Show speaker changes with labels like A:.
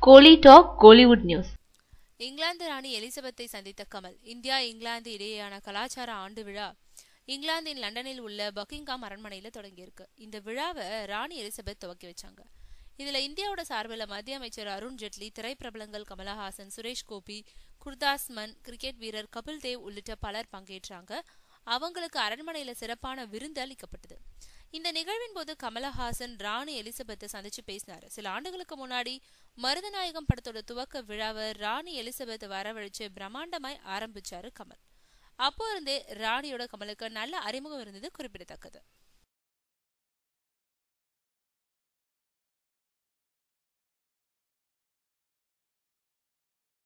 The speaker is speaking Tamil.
A: கோலி டாக் கோலிவுட் நியூஸ்
B: இங்கிலாந்து ராணி எலிசபெத்தை சந்தித்த கமல் இந்தியா இங்கிலாந்து இடையேயான கலாச்சார ஆண்டு விழா இங்கிலாந்தின் லண்டனில் உள்ள பக்கிங்காம் அரண்மனையில தொடங்கியிருக்கு இந்த விழாவை ராணி எலிசபெத் துவக்கி வச்சாங்க இதுல இந்தியாவோட சார்பில் மத்திய அமைச்சர் அருண் ஜெட்லி திரைப்பிரபலங்கள் கமலஹாசன் சுரேஷ் கோபி குர்தாஸ் மன் கிரிக்கெட் வீரர் கபில் தேவ் உள்ளிட்ட பலர் பங்கேற்றாங்க அவங்களுக்கு அரண்மனையில சிறப்பான விருந்து அளிக்கப்பட்டது இந்த நிகழ்வின் போது கமலஹாசன் ராணி எலிசபெத்தை சந்திச்சு பேசினாரு சில ஆண்டுகளுக்கு முன்னாடி மருதநாயகம் படத்தோட துவக்க விழாவை ராணி எலிசபெத் வரவழைச்சு பிரம்மாண்டமாய் ஆரம்பிச்சாரு கமல் அப்போ இருந்தே ராணியோட கமலுக்கு நல்ல அறிமுகம் இருந்தது குறிப்பிடத்தக்கது